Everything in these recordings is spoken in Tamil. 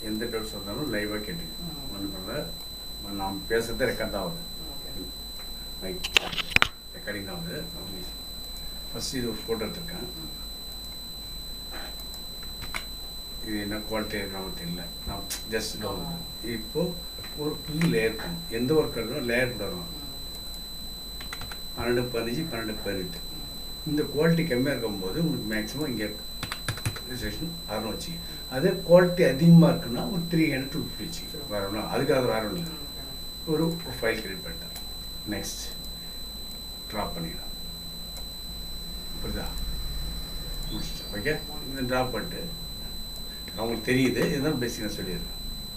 எந்த டவுட்ஸ் வந்தாலும் லைவாக கேட்டுங்க ம். ஒன்றும் பண்ணல நாம் பேசுறது ரெக்கார்ட் தான் ஆகுது ஓகே மைக் ரெக்கார்டிங் தான் ஆகுது ஃபஸ்ட் இது ஒரு ஃபோட்டோ எடுத்திருக்கேன் ம். இது என்ன குவாலிட்டி நமக்கு தெரியல நான் ஜஸ்ட் டவுன் ஆமா. இப்போ ஒரு புது லேயர் பண்ணும் எந்த ஒர்க் இருந்தாலும் லேயர் போடணும் ம். பன்னெண்டு பதினஞ்சு பன்னெண்டு பதினெட்டு ம். இந்த குவாலிட்டி கம்மியாக இருக்கும்போது உங்களுக்கு மேக்ஸிமம் இங்கே ரிஜிஸ்ட்ரேஷன் அறநூறு வச்சு அதே குவாலிட்டி அதிகமாக இருக்குன்னா ஒரு த்ரீ ஹண்ட்ரட் டூ ஃபிஃப்டி வச்சு வேற ஒன்றும் அதுக்காக வேற ஒன்றும் இல்லை ம். ஒரு ஃபைல் கிரியேட் பண்ணிட்டேன் நெக்ஸ்ட் ட்ராப் பண்ணிடலாம் புரியுதா முடிச்சிட்டேன் ஓகே இந்த ட்ராப் பண்ணிட்டு அவங்களுக்கு தெரியுது இதுதான் பேசிக் நான் சொல்லிடுறேன்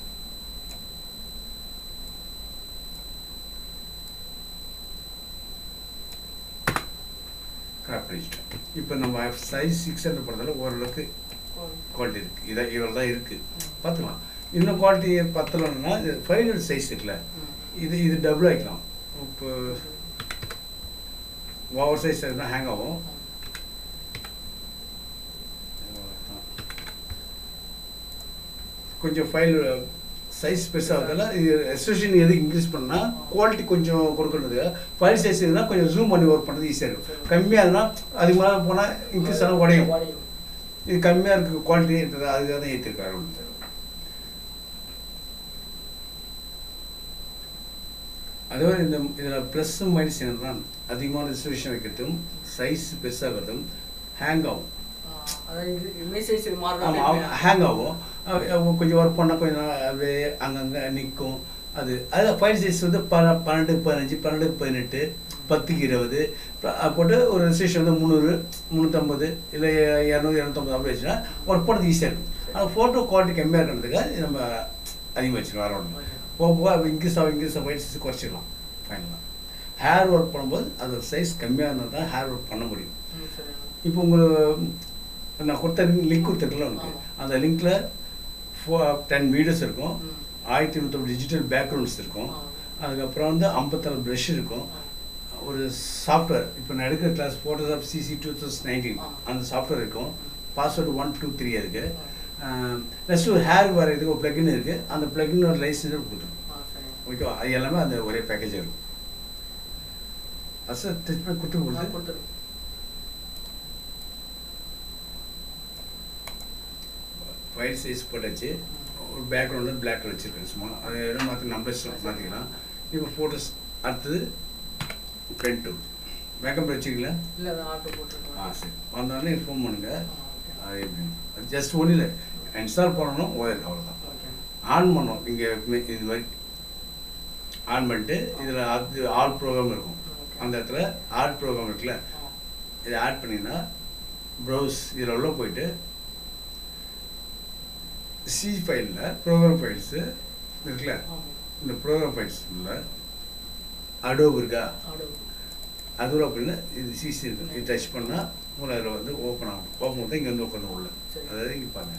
கிராப் பண்ணிச்சிட்டேன் இப்போ நம்ம சைஸ் சிக்ஸ் ஹண்ட்ரட் போடுறதால ஓரளவுக்கு குவாலிட்டி இருக்குது இதான் இவ்வளோ தான் இருக்குது பார்த்துக்கலாம் இன்னும் குவாலிட்டி பத்தலைன்னா இது ஃபைனல் சைஸ் இருக்குல்ல ம். இது இது டபுள் ஆகிக்கலாம் இப்போ ஓவர் சைஸ் இருந்தால் ஹேங் ஆகும் கொஞ்சம் ஃபைல் சைஸ் பெருசாகிறதால இது ரெசல்யூஷன் எது இன்க்ரீஸ் பண்ணால் குவாலிட்டி கொஞ்சம் கொடுக்கறது ஃபைல் சைஸ் இருந்தால் கொஞ்சம் ஜூம் பண்ணி ஒர்க் பண்ணுறது ஈஸியாக இருக்கும் கம்மியாக இருந்தால் அதிகமாக போனால் இன்க்ரீஸ் ஆனால் உடையும் உடையும். இது கம்மியாக இருக்க குவாலிட்டி இருக்குது அதுக்காக தான் ஏற்றிருக்காரு அதே மாதிரி இந்த இதில் ப்ளஸ்ஸும் மைனஸ் என்னன்னா அதிகமான ரெசல்யூஷன் வைக்கிறதும் சைஸ் பெருசாகிறதும் ஹேங் ஆகும் ஆ, அதாவது இது image size மாறுற ஆமாம் time ஹேங் ஆகும் அஹ் அவங்க கொஞ்சம் ஒர்க் பண்ணால் கொஞ்சம் நாள் அப்படியே அங்கங்கே நிற்கும் அது அது ஃபைல் சைஸ் வந்து ப பன்னெண்டு பதினஞ்சு பன்னெண்டு பதினெட்டு பத்துக்கு இருபது ப- அது போட்டு ஒரு ரெசல்யூஷன் வந்து முந்நூறு முந்நூற்றம்பது இல்லை இரநூறு இரநூத்தம்பது அப்படி வச்சுன்னா ஒர்க் பண்ணுறது ஈஸியாக இருக்கும் ஆனால் ஃபோட்டோ குவாலிட்டி கம்மியாக இருக்கிறதுக்காக இது நம்ம அதிகமாக வச்சுக்கலாம் வேற ஒன்று Okay. போக போக அது இன்க்ரீஸ் ஆகும் இன்க்ரீஸ் ஆகும் ஃபைல் சைஸ் குறைச்சிக்கலாம் ஃபைனலாக ஹேர் ஒர்க் பண்ணும்போது அது சைஸ் கம்மியாக இருந்தால் தான் ஹேர் ஒர்க் பண்ண முடியும் ம், சரி. இப்போ உங்களுக்கு நான் கொடுத்த லிங்க் கொடுத்துருக்கல உனக்கு ஆமா. அந்த லிங்க்ல ஃபோ டென் வீடியோஸ் இருக்கும் ம். ஆயிரத்தி நூற்றம்பது டிஜிட்டல் பேக்ரவுண்ட்ஸ் இருக்கும் ஆ. அதுக்கப்புறம் வந்து ஐம்பத்தாறு ப்ரஷ் இருக்கும் ஒரு சாஃப்ட்வேர் இப்போ நான் எடுக்கிற class Photoshop CC two thousand nineteen ஆ. அந்த சாஃப்ட்வேர் இருக்கும் பாஸ்வேர்டு ஒன் டூ த்ரீ இருக்கு ஆ. நெக்ஸ்ட் ஒரு ஹேர் வர இதுக்கு ஒரு பிளகின் இருக்கு அந்த பிளகின் ஒரு லைசன்ஸ் கொடுத்துரும் ஆ, சரி. ஓகேவா அது எல்லாமே அந்த ஒரே பேக்கேஜ் இருக்கும் அசல் ட்ரீட்மெண்ட் கொடுத்து ஆ, கொடுத்து கொடுத்துரு. ஒயிட் சைஸ் போட்டாச்சு ஒரு பேக்ரவுண்டு பிளாக்ல வச்சுருக்கேன் சும்மா அது எதுவும் மாற்றி நம்பர்ஸ் மாற்றிக்கலாம் இப்போ ஃபோட்டோஸ் அடுத்தது பென் டூ பேக்கப் வச்சுக்கல இல்ல, அதான் auto போட்டுருக்கேன். ஆ சரி வந்தோடனே ஃபோன் பண்ணுங்க ஆ, okay. அது எப்படி ஜஸ்ட் ஒன்றும் இல்லை இன்ஸ்டால் பண்ணணும் ஒயர் அவ்வளோதான் Okay. ஆன் பண்ணோம் இங்கே இது மாதிரி ஆன் பண்ணிட்டு இதில் அது ஆல் ப்ரோக்ராம் இருக்கும் Okay. அந்த இடத்துல ஆட் ப்ரோக்ராம் இருக்குல்ல ஆ. இதை ஆட் பண்ணிங்கன்னா ப்ரௌஸ் இதில் உள்ள போயிட்டு சி ஃபைலில் ப்ரோக்ராம் ஃபைல்ஸு இருக்குல்ல ஆமா. இந்த ப்ரோக்ராம் ஃபைல்ஸ் உள்ள அடோப் இருக்கா auto. அதுவும் அப்படின்னு இது சிசி இருக்கு இது டச் பண்ணால் உங்களுக்கு அதில் வந்து ஓப்பன் ஆகும் ஓப்பன் பண்ணி இங்கே வந்து உட்காந்து உள்ள சரி. அதாவது இங்கே பாருங்க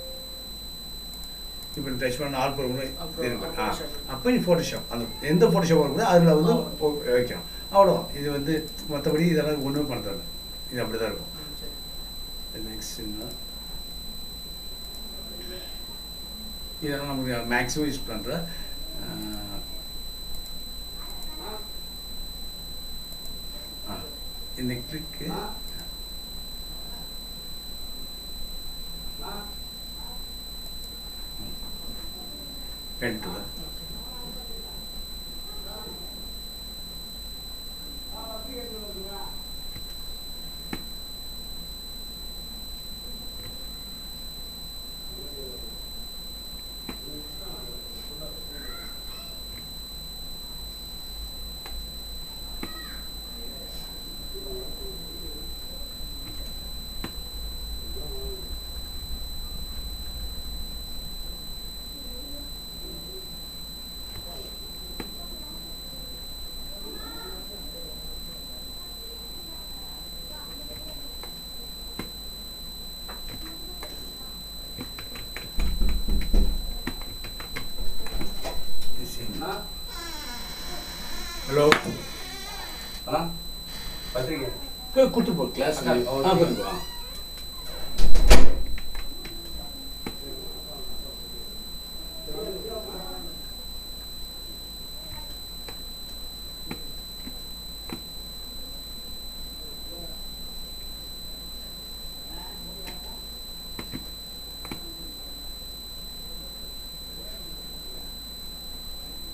இப்போ டச் பண்ண ஆல் ப்ரோக்ராம் அப்புறம் இருக்கு ஆ Photoshop. அப்போ நீ ஃபோட்டோஷாப் அந்த எந்த ஃபோட்டோஷாப் கூட அதில் வந்து ஆ. ஓ- வைக்கலாம் அவ்வளோதான் இது வந்து மற்றபடி இதெல்லாம் ஒன்றுமே பண்ண தேவையில்ல இது அப்படி தான் இருக்கும் ம், சரி. நெக்ஸ்ட்னா இதெல்லாம் நமக்கு மேக்ஸிமம் யூஸ் பண்ணுற இந்த கிளிக்கு பென் டூ ஹலோ அண்ணா பத்திரிக்கை கொடுத்து போ கிளாஸ் அக்கா, ஆ ஓகே. கொடுத்து போ ஆ.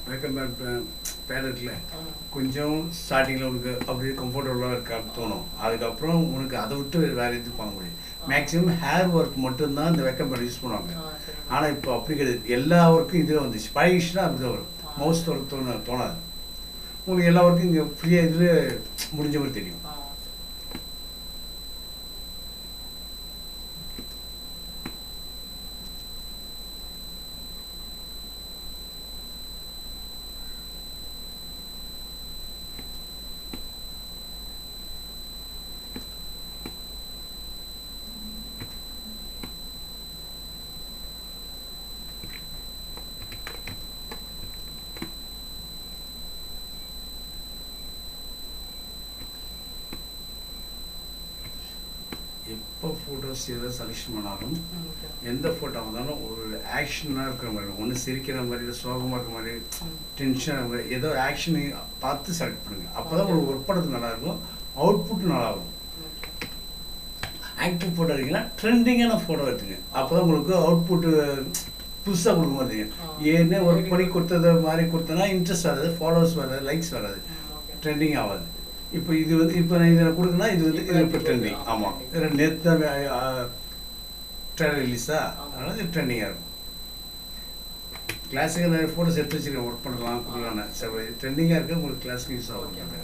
மேக்கப் பேட் இருக்குல்ல ஆ. கொஞ்சம் ஸ்டார்டிங்கில் உனக்கு அப்படியே கம்ஃபர்டபுளாக இருக்கான்னு தோணும் அதுக்கப்புறம் உனக்கு அதை விட்டு வேறு எதுவும் பண்ண முடியும் மேக்ஸிமம் ஹேர் ஒர்க் மட்டும்தான் இந்த வெக்கம் பேட் யூஸ் பண்ணுவாங்க ஆ, சரி. ஆனால் இப்போ அப்படி கிடையாது எல்லா ஒர்க்கும் இதில் வந்துச்சு பழகிச்சுன்னா அப்படி தான் வரும் ஆ. மவுஸ் ஒர்க் தோண தோணாது உங்களுக்கு எல்லா ஒர்க்கும் இங்கே ஃப்ரீயாக இதில் முடிஞ்ச மாதிரி தெரியும் ஆ, எப்போ ஃபோட்டோஸ் எதை செலெக்ஷன் பண்ணாலும் ம், okay. எந்த ஃபோட்டோ வந்தாலும் ஒரு ஆக்ஷனாக இருக்கிற மாதிரி ஒன்று சிரிக்கிற மாதிரி இல்லை சோகமாக இருக்கிற மாதிரி ம். டென்ஷனாக மாதிரி ஏதோ ஆக்ஷன் பார்த்து செலக்ட் பண்ணுங்க அப்போ தான் உங்களுக்கு ஒர்க் பண்ணுறது நல்லா இருக்கும் அவுட்புட் நல்லா இருக்கும் Okay. ஆக்டிவ் ஃபோட்டோ எடுத்தீங்கன்னா ட்ரெண்டிங்கான ஃபோட்டோ எடுத்துங்க அப்போ தான் உங்களுக்கு அவுட்புட்டு புதுசாக கொடுக்க மாதிரி ஆ. ஏன்னு ஒர்க் பண்ணி கொடுத்தது மாதிரி கொடுத்தனா இன்ட்ரெஸ்ட் வராது ஃபாலோவர்ஸ் வராது லைக்ஸ் வராது ம், okay. ட்ரெண்டிங் ஆகாது இப்போ இது வந்து இப்போ நான் இதில் கொடுக்குன்னா இது வந்து இது இப்போ ட்ரெண்டிங் ஆமாம் இதில் நேற்று தான் ட்ரெயிலர் ரிலீஸா ஆமா. அதனால் இது ட்ரெண்டிங்காக இருக்கும் கிளாஸுக்கு நிறைய ஃபோட்டோஸ் எடுத்து வச்சுருக்கேன் ஒர்க் பண்ணலாம் கொடுக்கலான்னு சரி ட்ரெண்டிங்காக இருக்கு உங்களுக்கு கிளாஸுக்கு யூஸ் ஆகும் Okay.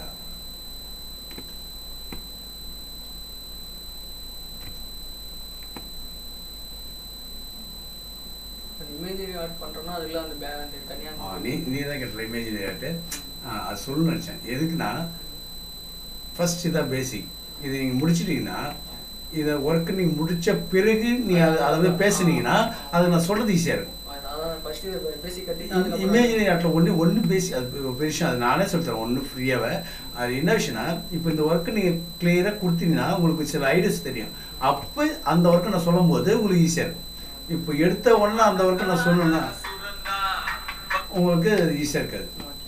அந்த இமேஜரி ஆர்ட் பண்றோம்னா அதுல அந்த பே அந்த தனியா ஆ, நீ நீ தான் கேட்ட இமேஜ் விளையாட்டு அது சொல்லு நினச்சேன் எதுக்குன்னா ஃபர்ஸ்ட் இதான் பேசிக் இது நீங்கள் முடிச்சிட்டிங்கன்னா இதை ஒர்க் நீங்கள் முடிச்ச பிறகு நீ அதை அதை வந்து பேசுனீங்கன்னா அது நான் சொல்கிறது ஈஸியாக இருக்கும் அதான் ஃபர்ஸ்ட் பேசிக் கட்டிட்டு அதுக்கப்புறம் இமேஜினரி ஆர்ட்டில் ஒன்று ஒன்று பேசி அது ஒரு பெரிய விஷயம் அது நானே சொல்லித்தரேன் ஒன்று ஃப்ரீயாகவே அது என்ன விஷயம்னா இப்போ இந்த ஒர்க்கு நீங்கள் கிளியராக கொடுத்தீங்கன்னா உங்களுக்கு சில ஐடியாஸ் தெரியும் அப்போ அந்த ஒர்க்கை நான் சொல்லும்போது உங்களுக்கு ஈஸியாக இருக்கும் இப்போ எடுத்த உடனே அந்த ஒர்க்கை நான் சொல்லணும்னா உங்களுக்கு ஈஸியாக இருக்காது ஓகே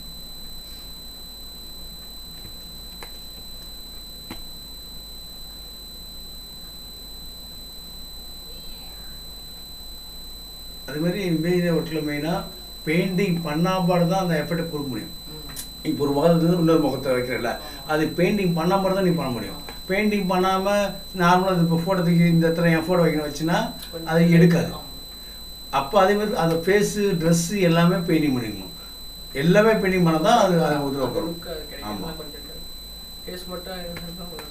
அது மாதிரி இமேஜினரி ஒர்க்கில் மெயினாக பெயிண்டிங் பண்ணாமல் தான் அந்த எஃபெக்டை கொடுக்க முடியும் ம் இப்போ ஒரு முகத்துலேருந்து இன்னொரு முகத்தை வைக்கிறல்ல அது பெயிண்டிங் பண்ணாமல் தான் நீ பண்ண முடியும் பெயிண்டிங் பண்ணாமல் நார்மலாக இப்போ ஃபோட்டோ தூக்கி இந்த இடத்துல என் ஃபோட்டோ வைக்கணும் வச்சுன்னா அது எடுக்காது ஆமா. அப்போ அதே மாதிரி அந்த ஃபேஸு ட்ரெஸ்ஸு எல்லாமே பெயிண்டிங் பண்ணிக்கணும் எல்லாமே பெயிண்டிங் பண்ணால் தான் அது அது அந்த உதவப்படும் look அது கிடைக்கும். ஆமா. எல்லாம் கொஞ்சம் ஃபேஸ் மட்டும் இருந்தா கொஞ்சம்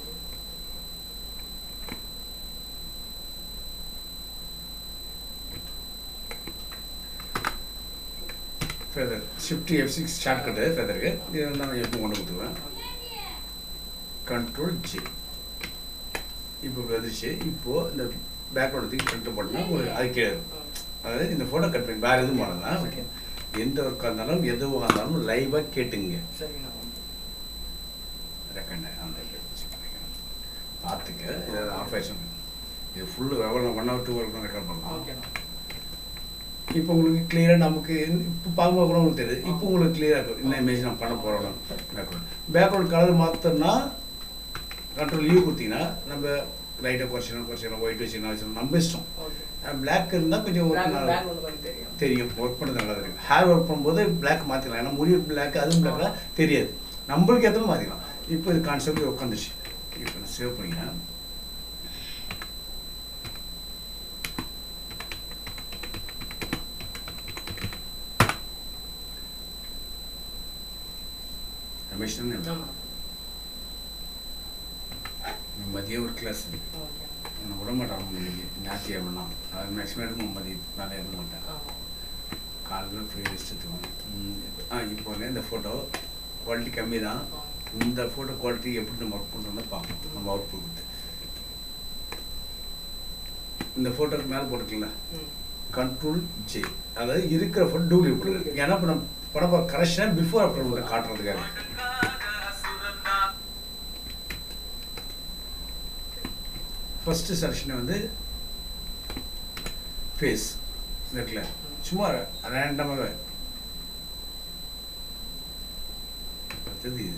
feather shift F six shortcut ஃபெதருக்கு இது வந்து நான் எப்போ கொண்டு கொடுத்துருவேன் கண்ட்ரோல் ஜி இப்போ வந்துருச்சு இப்போது இந்த பேக்ரவுண்ட் தூக்கி ஃப்ரண்ட்டு போட்டோம்னா உங்களுக்கு அது கீழே இருக்கும் அதாவது இந்த ஃபோட்டோ கட் பண்ணி வேறு எதுவும் பண்ணலாம் ஓகே எந்த ஒர்க்காக இருந்தாலும் எதுவாக இருந்தாலும் லைவாக கேட்டுங்க சரிங்கண்ணா ரெக்கண்ட் அந்த பார்த்துக்க இதை ஆஃப் ஆயிடுச்சு இது ஃபுல்லு எவ்வளோ one hour two hour record பண்ணலாம் ஓகேண்ணா இப்போ உங்களுக்கு கிளியராக நமக்கு இப்போ பார்க்கும்போது கூட உங்களுக்கு தெரியுது இப்போ உங்களுக்கு கிளியராக இருக்கும் என்ன இமேஜ் நான் பண்ண போகிறோம் பேக்ரவுண்ட் பேக்ரவுண்ட் கலர் மாற்றோம்னா கண்ட்ரோல் லீவ் கொடுத்தீங்கன்னா நம்ம லைட்டாக குறைச்சிடணும் குறைச்சிடணும் ஒயிட் வச்சுக்கணும் வச்சுக்கணும் நம்ம இஷ்டம் ஓகே பிளாக் இருந்தால் கொஞ்சம் ஒர்க் பேக் நல்லா பேக் ஒன்று கொஞ்சம் தெரியும் தெரியும் ஒர்க் பண்ணுறது நல்லா தெரியும் ஹேர் ஒர்க் பண்ணும்போது பிளாக் மாற்றிக்கலாம் ஏன்னா முடி பிளாக் அதுவும் பிளாக்லாம் தெரியாது நம்மளுக்கு எத்தனை மாற்றிக்கலாம் இப்போ இது கான்செப்ட் உட்காந்துச்சு இப்போ நான் சேவ் பண்ணிக்கிறேன் ரமேஷ் தானே? ஆமா நீ மதியம் ஒரு கிளாஸ் ஓகே என்னை விட மாட்டான் இன்னைக்கு ஞாயிற்றுக்கிழமைனா அது மேக்ஸிமம் எடுக்க மதியம் மேலே எடுக்க மாட்டேன் ஆமா காலையில் ஃப்ரீ ரெஸ்ட் எடுத்துக்குவாங்க ஆ இப்போ வந்து இந்த ஃபோட்டோ குவாலிட்டி கம்மி தான் ஆ. இந்த ஃபோட்டோ குவாலிட்டி எப்படி நம்ம ஒர்க் பண்ணுறோம்னு பார்ப்போம் நம்ம அவுட் கொடுத்து இந்த ஃபோட்டோக்கு மேலே போட்டுக்கல ம் கண்ட்ரோல் ஜே அதாவது இருக்கிற ஃபோட்டோ டூப்ளிகேட் பண்ணுறது ஏன்னா இப்போ நம்ம படம் கரெக்ஷனாக பிஃபோர் ஆஃப்டர் காட்டுறதுக்காக ஃபஸ்ட்டு செலெக்ஷனை வந்து ஃபேஸ் இருக்குல்ல சும்மா ரேண்டமாகவே அடுத்தது இது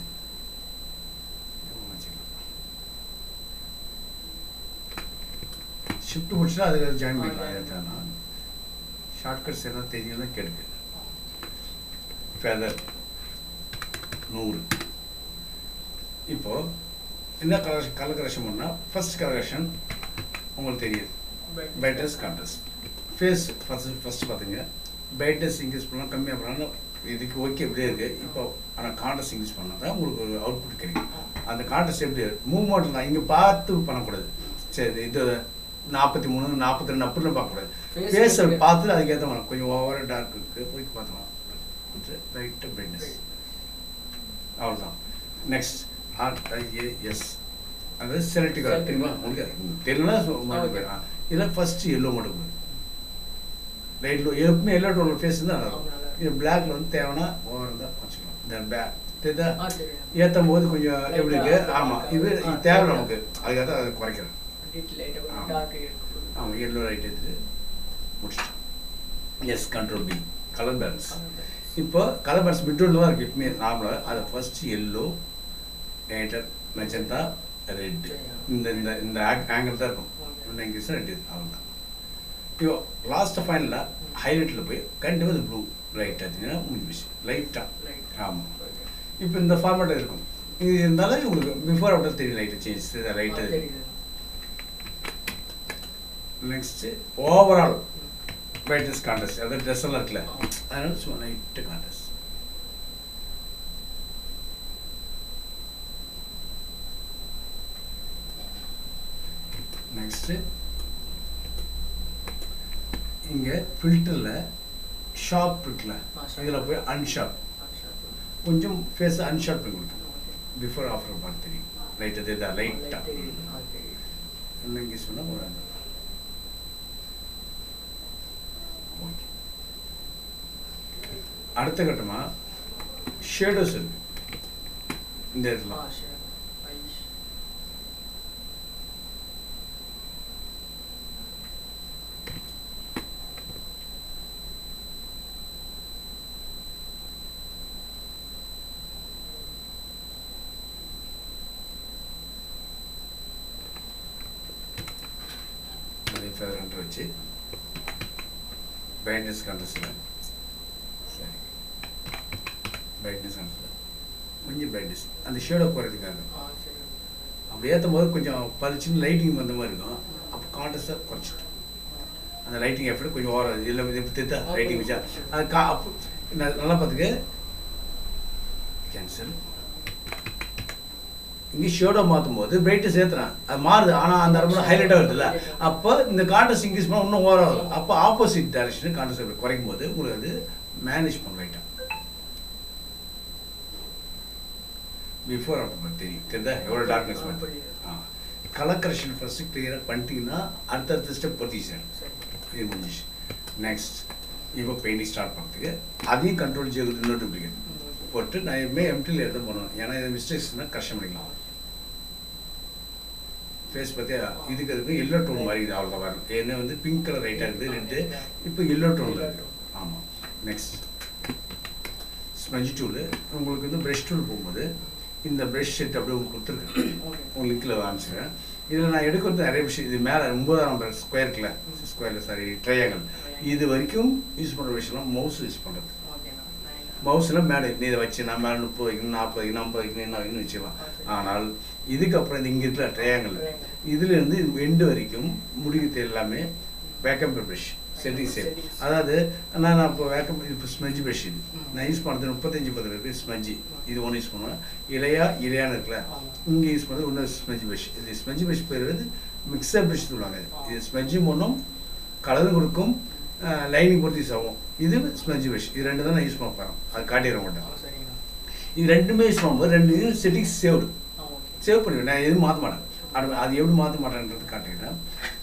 ஷிஃப்ட் முடிச்சுனா அதுக்கு ஜாயின் பண்ணிக்கலாம் ஷார்ட்கட்ஸ் எல்லாம் தெரியும் தான் கெடுக்கு ஃபெதர் நூறு இப்போ என்ன கலர் கலர் கரெக்ஷன் பண்ணால் ஃபர்ஸ்ட் கலர் உங்களுக்கு தெரியுது brightness contrast face first first பார்த்துங்க பிரைட்னஸ் இன்க்ரீஸ் பண்ணலாம் கம்மியாக பண்ணலாம் இதுக்கு ஓகே இப்படியே இருக்குது இப்போ ஆனால் கான்ட்ராஸ்ட் இன்க்ரீஸ் பண்ணால் தான் உங்களுக்கு ஒரு அவுட்புட் கிடைக்கும் அந்த கான்ட்ராஸ்ட் எப்படி மூவ்மெண்ட் தான் இங்கே பார்த்து பண்ணக்கூடாது சரி இது நாற்பத்தி மூணு நாற்பத்தி ரெண்டு அப்படிலாம் பார்க்கக்கூடாது Face ஃபேஸை இருக்கு. பார்த்து அதுக்கேற்ற மாதிரி கொஞ்சம் ஓவராக டார்க் இருக்குது போய் பார்த்துக்கலாம் கொஞ்சம் லைட்டாக பிரைட்னஸ் அவ்வளோதான் நெக்ஸ்ட் ஆர் எஸ் அது செலக்டிவ் கலர் தெரியுமா உங்களுக்கு தெரியலனா மட்டும் Okay. போயிடும் இதில் ஃபஸ்ட்டு எல்லோ மட்டும் போயிடும் லைட் எப்பவுமே எல்லோ டோன் ஃபேஸ் தான் நல்லா ஆமா, இருக்கும் நல்லா இது பிளாக்ல வந்து தேவைன்னா ஓவர் தான் வச்சுக்கலாம் இந்த பேக் தெரியுதா ஆ தெரியும் ஏற்றும் போது கொஞ்சம் எப்படி இருக்கு Light ஆ, ஆமாம் light ஆ. இது ஆ, இது தேவை தெரியும். நமக்கு அதுக்காக தான் அதை குறைக்கிறேன் டீட்டெயில் லைட்டாக ஆமா. டார்க் இருக்கு ஆமாம் எல்லோ லைட் எடுத்து முடிச்சிட்டோம் S control B colour balance இப்போ கலர் பேலன்ஸ் மிட்ரோல் தான் இருக்குது எப்பவுமே நார்மலாக அதை ஃபர்ஸ்ட் எல்லோ ஏட்டர் மெஜந்தா ரெட் இந்த இந்த இந்த ஆங்கிள் தான் இருக்கும் Okay. இந்த இங்கிலீஷ் ரெட் இது அவ்வளோதான் இப்போ லாஸ்ட் ஃபைனலில் ஹைலைட்டில் போய் கண்டிப்பாக ப்ளூ லைட் பார்த்தீங்கன்னா முடிஞ்சு போச்சு லைட்டாக லைட் ஆமாம் ஓகே இப்போ இந்த ஃபார்மேட் இருக்கும் இது இருந்தாலும் உங்களுக்கு பிஃபோர் ஆஃப்டர் தெரியும் லைட்டு சேஞ்ச் லைட்டு தெரியுது நெக்ஸ்ட்டு ஓவரால் பிரைட்னஸ் கான்டெஸ்ட் அதாவது ட்ரெஸ் எல்லாம் இருக்குல்ல ஆமா. அதனால சும்மா லைட்டு கான்டெஸ்ட் நெக்ஸ்ட்டு இங்கே ஃபில்டரில் ஷார்ப் இருக்குல்ல ஆ, sharp. இதில் போய் அன்ஷார்ப் ஆ, sharp. கொஞ்சம் ஃபேஸை அன்ஷார்ப் பண்ணி கொடுக்கும் ஓகே. பிஃபோர் ஆஃப்டர் பார்த்து தெரியும் லைட் அது இதாக Light லைட்டாக தெரியுது. ஆ, தெரியுது. என்ன இங்கே சொன்னால் ஒரு ஓகே அடுத்த கட்டமாக ஷேடோஸ் இருக்கு இந்த ஆ, இடத்துல sure. Eyes. அதே ஃபேவரண்ட் வச்சு பிரைட்னஸ் கண்ட்ரஸில் சரி பிரைட்னஸ் கண்ட்ரஸில் கொஞ்சம் பிரைட்னஸ் அந்த ஷேடோ குறைறதுக்காக ஆ, சரி. அப்படி ஏற்றும் போது கொஞ்சம் பளிச்சுன்னு லைட்டிங் வந்த மாதிரி இருக்கும் அப்போ கான்ட்ரஸை குறைச்சிட்டோம் அந்த லைட்டிங் எஃபெக்ட் கொஞ்சம் ஓரம் இதில் இது திட்டா லைட்டிங் வச்சா அது கா அப்போ ந- நல்லா பார்த்துக்க கேன்சல் இங்கே ஷேடோ மாற்றும் போது பிரைட்னஸ் ஏற்றுறான் அது மாறுது ஆனால் அந்த இடத்துல ஹைலைட்டாக வருதுல்ல அப்போ இந்த கான்ட்ரஸ்ட் இன்க்ரீஸ் பண்ணால் இன்னும் ஓரம் ஆகும் அப்போ ஆப்போசிட் டைரக்ஷன் கான்ட்ரஸ்ட் அப்படி குறைக்கும் போது உங்களுக்கு அது மேனேஜ் பண்ண லைட்டாக பிஃபோர் அப்போ தெரியும் தெரியுதா எவ்வளோ டார்க்னஸ் ஆ, வருது புரியுது. ஆ கலர் கரெக்ஷன் ஃபஸ்ட்டு கிளியராக பண்ணிட்டீங்கன்னா அடுத்தடுத்த ஸ்டெப் பொறுத்தீங்க சரி. இது முடிஞ்சிச்சு நெக்ஸ்ட் இப்போ பெயிண்டிங் ஸ்டார்ட் பண்ணுறதுக்கு அதையும் கண்ட்ரோல் செய்வது இன்னொரு டூப்ளிகேட் ம், okay. போட்டு நான் எப்பவுமே எம்டியில் எடுத்து போகணும் ஏன்னா இது மிஸ்டேக்ஸ்னால் கரெக்ஷன் பண்ணிக்கலாம் ஃபேஸ் பார்த்தியா இதுக்கு அதுக்கு எல்லோ டோன் மாதிரி இது அவ்வளோ வரும் ஏன்னா வந்து பிங்க் கலர் ரைட்டாக இருக்குது ரெட்டு இப்போ எல்லோ டோனில் Yellow இருக்குது tone. ஆமாம் நெக்ஸ்ட் ஸ்பஞ்ச் டூலு உங்களுக்கு வந்து ப்ரஷ் டூல் போகும்போது இந்த ப்ரஷ் செட் அப்படியே உங்களுக்கு கொடுத்துருக்கேன் Okay. உங்களுக்கு லிங்கில் காமிச்சிடுறேன் இதில் நான் எடுக்கிறது நிறைய விஷயம் இது மேலே ஒன்பதாம் நம்பர் ஸ்கொயர் இருக்குல்ல ஸ்கொயரில் சாரி ட்ரையாங்கல் இது வரைக்கும் யூஸ் பண்ணுற விஷயம்லாம் மவுஸ் யூஸ் பண்ணுறது Okay, நான் நான் மவுஸில் மேலே நீ இதை வச்சு நான் மேலே முப்பது வைக்கணும் நாற்பது வைக்கணும் ஐம்பது வைக்கணும் என்ன வைக்கணும் வச்சுக்கலாம் ஆனால் இதுக்கப்புறம் இந்த இங்கே இருக்கிற ட்ரையாங்கல் இதுலேருந்து எண்டு வரைக்கும் முடிக்கிறது எல்லாமே வேக்கம் ப்ரஷ் செட்டிங் செட் Settings. அதாவது நான் நான் இப்போ வேக்கம் இப்போ ஸ்மெஜ் ப்ரஷ் இது ம். நான் யூஸ் பண்ணுறது முப்பத்தஞ்சு பதினெட்டு பேர் ஸ்மெஜ் இது ஒன்று யூஸ் பண்ணுவேன் இலையா இலையான்னு இருக்குல்ல ஆமா. இங்கே யூஸ் பண்ணுறது இன்னொரு ஸ்மெஜ் ப்ரஷ் இது ஸ்மெஜ் ப்ரஷ் பேர் வந்து மிக்சர் ப்ரஷ் சொல்லுவாங்க இது. இது ஸ்மெஜ்ஜும் ஒன்றும் கலரும் கொடுக்கும் லைனிங் பொறுத்து யூஸ் ஆகும் இது ஸ்மெஜ் ப்ரஷ் இது ரெண்டு தான் நான் யூஸ் பண்ண போகிறேன் அது காட்டிடுற ஆ, மாட்டேன் சரிங்கண்ணா. இது ரெண்டுமே யூஸ் பண்ணும்போது ரெண்டு செட்டிங்ஸ் சேவ்டு ஆ, okay. சேவ் பண்ணிடுவேன் நான் எதுவும் மாற்ற மாட்டேன் அது அது எப்படி மாற்ற மாட்டேன்றது காட்டுகிறேன்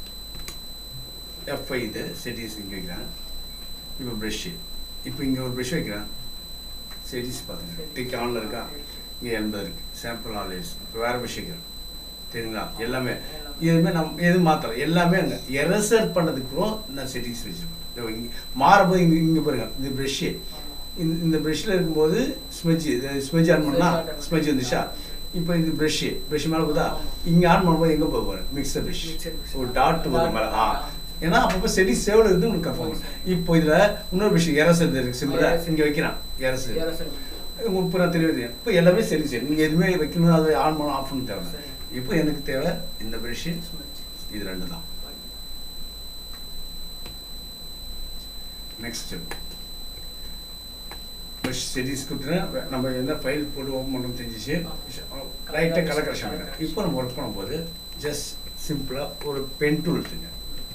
எஃப்ஐ இது செட்டிங்ஸ் இங்கே வைக்கிறேன் இப்போ ப்ரெஷ்ஷு இப்போ இங்கே ஒரு ப்ரெஷ் வைக்கிறேன் செட்டிங்ஸ் பார்த்துங்க டிக் ஆனில் இருக்கா இங்கே எண்பது இருக்குது சாம்பிள் ஆல்வேஸ் இப்போ வேறு ப்ரெஷ் வைக்கிறேன் தெரியுங்களா எல்லாமே எதுவுமே நம்ம எதுவும் மாற்றலாம் எல்லாமே அங்கே எரசர் பண்ணுறதுக்கு கூட நான் செட்டிங்ஸ் வச்சுருப்பேன் இங்கே மாறும்போது இங்கே இங்கே பாருங்க இது ப்ரெஷ்ஷு இந்த இந்த ப்ரெஷ்ஷில் இருக்கும்போது ஸ்மெஜ் ஸ்மெஜ் ஆன் பண்ணால் ஸ்மெஜ் வந்துச்சா இப்போ இது ப்ரெஷ்ஷு ப்ரெஷ் மேலே போதா இங்கே ஆன் பண்ணும்போது எங்கே போக போகிறேன் மிக்சர் ப்ரெஷ் Mixer brush. ஒரு டாட் வரும் மேலே ஆ ஏன்னா அப்பப்போ செடி சேவல் இருந்து உனக்கு கன்ஃபார்ம் இப்போ இதில் இன்னொரு விஷயம் எரசு இருக்கு சிம்பிளா Errors. இங்கே வைக்கிறான் எரசு ஏரசல் உங்களுக்கு பூரா தெரியுது இப்போ எல்லாமே சரி சரி நீங்கள் எதுவுமே வைக்கணும் அது ஆன் பண்ணணும் ஆஃப் பண்ண தேவை சரி. இப்போ எனக்கு தேவை இந்த ப்ரஷ் இது ரெண்டு தான் நெக்ஸ்ட் ஸ்டெப் ப்ரஷ் செடிஸ் கொடுத்துட்டு நம்ம என்ன ஃபைல் போட்டு ஓப்பன் பண்ணணும் தெரிஞ்சிச்சு ரைட்டாக கலர் கரெக்ஷன் இப்போ நம்ம ஒர்க் பண்ணும்போது ஜஸ்ட் சிம்பிளாக ஒரு பென் டூல் எடுத்துங்க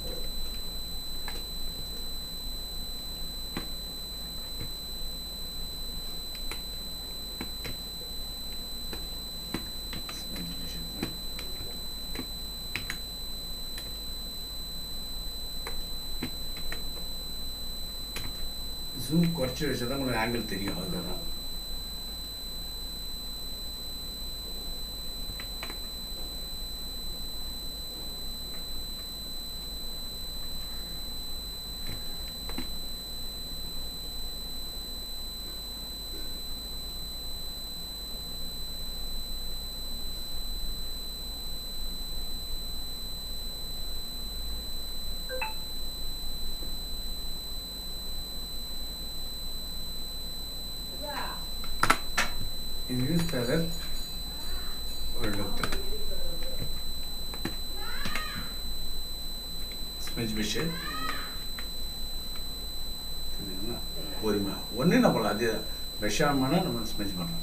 ஜூம் குறைச்சி வச்சா தான் உங்களுக்கு ஆங்கிள் தெரியும் அதுதான் in this feather ஒரு டாக்டர் ஸ்மெஜ் பிஷ் பொறுமை ஒன்று நம்ம அது விஷமான நம்ம ஸ்மெஜ் பண்ணலாம்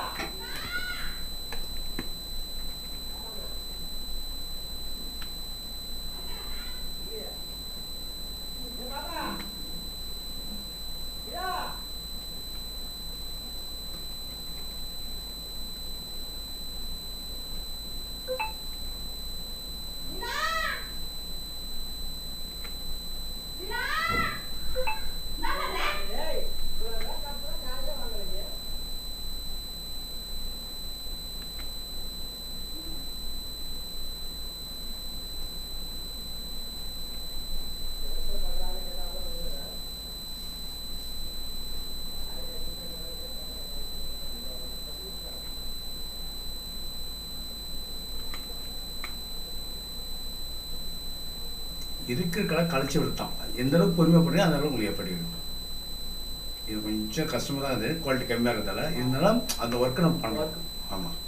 இருக்கிற கலர் கழிச்சு விடுத்தான் எந்த அளவுக்கு பொறுமை பண்ணுறீங்க அந்த அளவுக்கு உங்களுக்கு எப்படி இருக்கும் இது கொஞ்சம் கஷ்டமாக தான் இது குவாலிட்டி கம்மியாக இருக்கிறதால இருந்தாலும் அந்த ஒர்க்கை நம்ம பண்ணலாம் ஆமாம்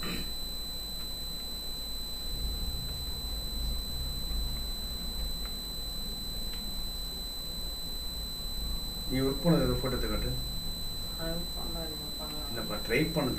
நீ ஒர்க் பண்ணது ஃபோட்டோ காட்டு இல்லைப்பா ட்ரை பண்ணுது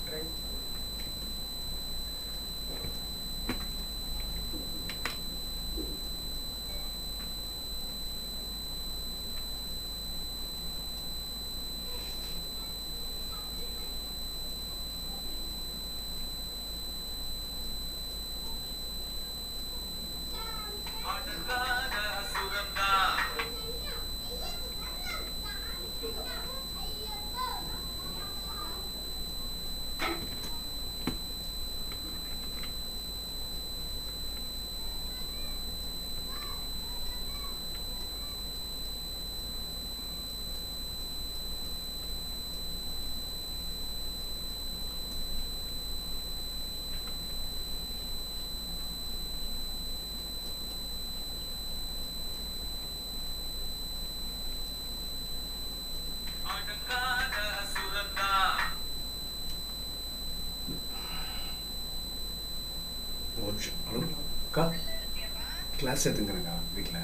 ஒரு நிமிஷம் ஹலோ அக்கா கிளாஸ் எடுத்துங்கிறேங்க்கா வீட்டில்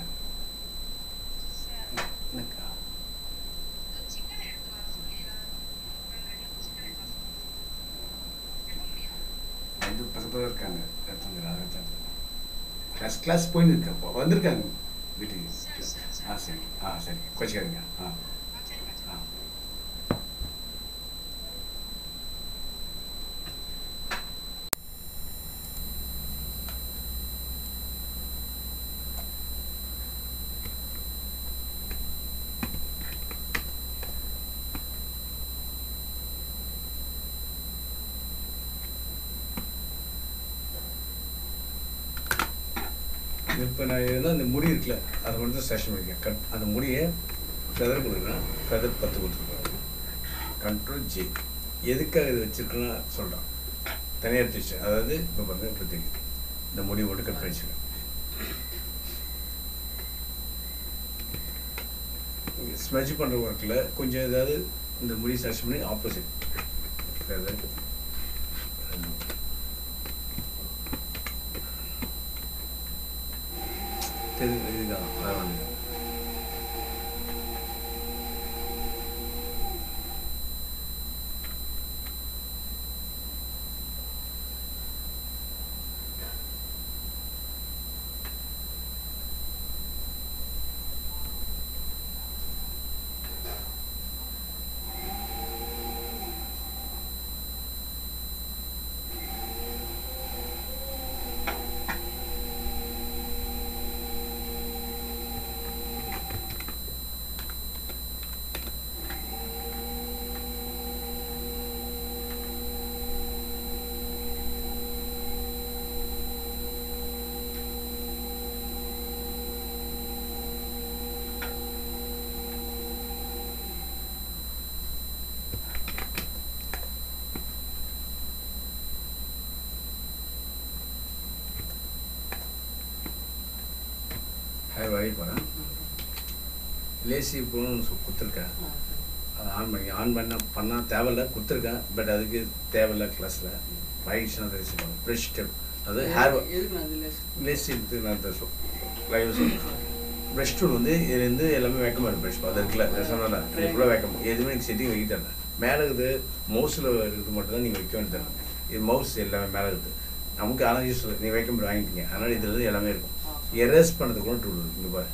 என்னக்கா ரெண்டு பக்கத்தில் இருக்காங்க எடுத்துங்கிறேன் கிளாஸ் கிளாஸ் போயின்னு இருக்கா வந்திருக்காங்க வீட்டுக்கு ஆ சரி ஆ சரி கோச்சிக்காதீங்க ஆ ஆ இப்போ நான் ஏதோ அந்த முடி இருக்குல்ல அதை மட்டும் செஷன் பண்ணிருக்கேன் கட் அந்த முடியை ஃபெதர் கொடுக்குறேன் ஃபெதர் பத்து கொடுத்துருக்கேன் கண்ட்ரோல் ஜே எதுக்காக இது வச்சிருக்கேன்னா சொல்கிறேன் தனியாக எடுத்து வச்சேன் அதாவது இப்போ பாருங்க இப்போ தெரியும் இந்த முடி மட்டும் கட் பண்ணி வச்சுருக்கேன் ஸ்மெஜ் பண்ணுற ஒர்க்கில் கொஞ்சம் ஏதாவது இந்த முடி சர்ச் பண்ணி ஆப்போசிட் தெரியும் இதுதான் வேற ஒண்ணும் இல்ல. ஹேர் வாங்கி போகிறேன் லேசி போகணும்னு சொ- கொடுத்துருக்கேன் அதை ஆன் பண்ணி ஆன் பண்ண பண்ணால் தேவையில்ல கொடுத்துருக்கேன் பட் அதுக்கு தேவையில்ல கிளாஸில் வாங்கிச்சுன்னா அதை ரிசீவ் பண்ணும் ப்ரெஷ் ஸ்டெப் அது ஹேர் எதுக்கு நான் அதில் லேசி எடுத்து நான் இந்த சொ- லைவ் சொல்லுவேன் ப்ரெஷ் டூல் வந்து இதுலேருந்து எல்லாமே வைக்க மாட்டேன் ப்ரெஷ் அது இருக்குல்ல சொன்னல இது ஃபுல்லாக வைக்க முடியும் எதுவுமே எனக்கு செட்டிங் வைக்க தரல மேலே இருக்குது மவுஸில் இருக்குது மட்டும் தான் நீங்கள் வைக்க வேண்டியது இது மவுஸ் எல்லாமே மேலே இருக்குது நமக்கு ஆனால் யூஸ் நீ வைக்க முடியும் வாங்கிட்டீங்க அதனால் இதில் இருந்து எல்லாமே இருக்கும் எரேஸ் பண்ணுறதுக்கு கூட டூல் இங்கே பாரு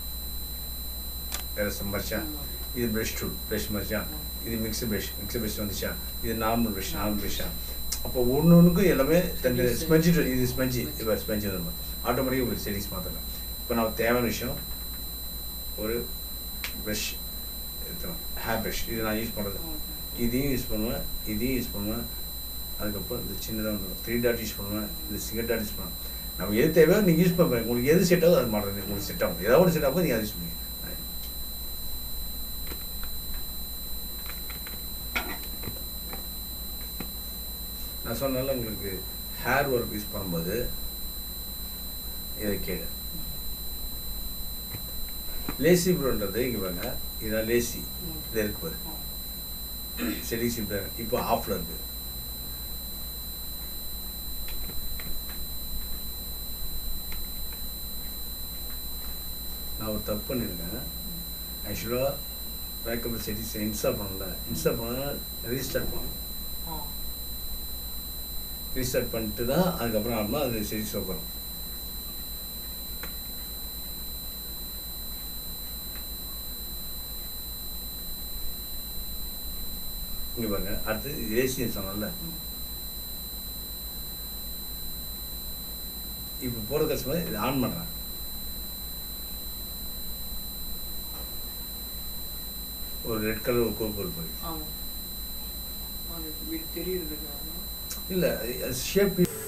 எரேஸ் மர்ச்சா இது ப்ரஷ் டூல் ப்ரஷ் மர்ச்சா இது மிக்ஸி ப்ரஷ் மிக்ஸி ப்ரஷ் வந்துச்சா இது நார்மல் ப்ரஷ் நார்மல் ப்ரஷ்ஷா அப்போ ஒன்று ஒன்றுக்கும் எல்லாமே தண்டு ஸ்பெஞ்சு இது ஸ்பெஞ்சு இப்போ ஸ்பெஞ்சு வந்து ஆட்டோமேட்டிக்காக உங்களுக்கு செட்டிங்ஸ் மாற்றலாம் இப்போ நான் தேவையான விஷயம் ஒரு ப்ரஷ் எடுத்துவேன் ஹேர் ப்ரஷ் இது நான் யூஸ் பண்ணுறது இதையும் யூஸ் பண்ணுவேன் இதையும் யூஸ் பண்ணுவேன் அதுக்கப்புறம் இந்த சின்னதாக வந்துடும் த்ரீ டாட் யூஸ் பண்ணுவேன் இந்த சிங்கர் டாட் யூஸ் பண்ணுவேன் நம்ம எது தேவையோ நீங்கள் யூஸ் பண்ணுறேன் உங்களுக்கு எது செட் ஆகுது அது மாட்டுறது உங்களுக்கு செட் ஆகும் ஏதாவது ஒரு செட் ஆகும் நீங்கள் அதை யூஸ் பண்ணுவீங்க நான் சொன்னால உங்களுக்கு ஹேர் ஒர்க் யூஸ் பண்ணும்போது இதை கேடு லேசி ப்ரோன்றது இங்கே பாருங்க இதான் லேசி இதில் இருக்கு பாரு செடிசி இப்போ ஆஃப்ல இருக்கு நான் ஒரு தப்பு பண்ணியிருக்கேன் ஆக்சுவலாக பேக்கப் செட்டிங்ஸ் இன்ஸ்டால் பண்ணல இன்ஸ்டால் பண்ணால் ரீஸ்டார்ட் பண்ணணும் ரீஸ்டார்ட் பண்ணிட்டு தான் அதுக்கப்புறம் ஆடணும் அது செட்டிங்ஸ் வைக்கணும் இங்கே பாருங்க அடுத்து ஏசின்னு சொன்னல இப்போ போகிற கஸ்டமர் இதை ஆன் பண்ணுறேன் ஒரு ரெட் கலர் ஒரு கோல் கோல் போய் ஆமாம் அது வீடு தெரியுது இல்லை ஷேப்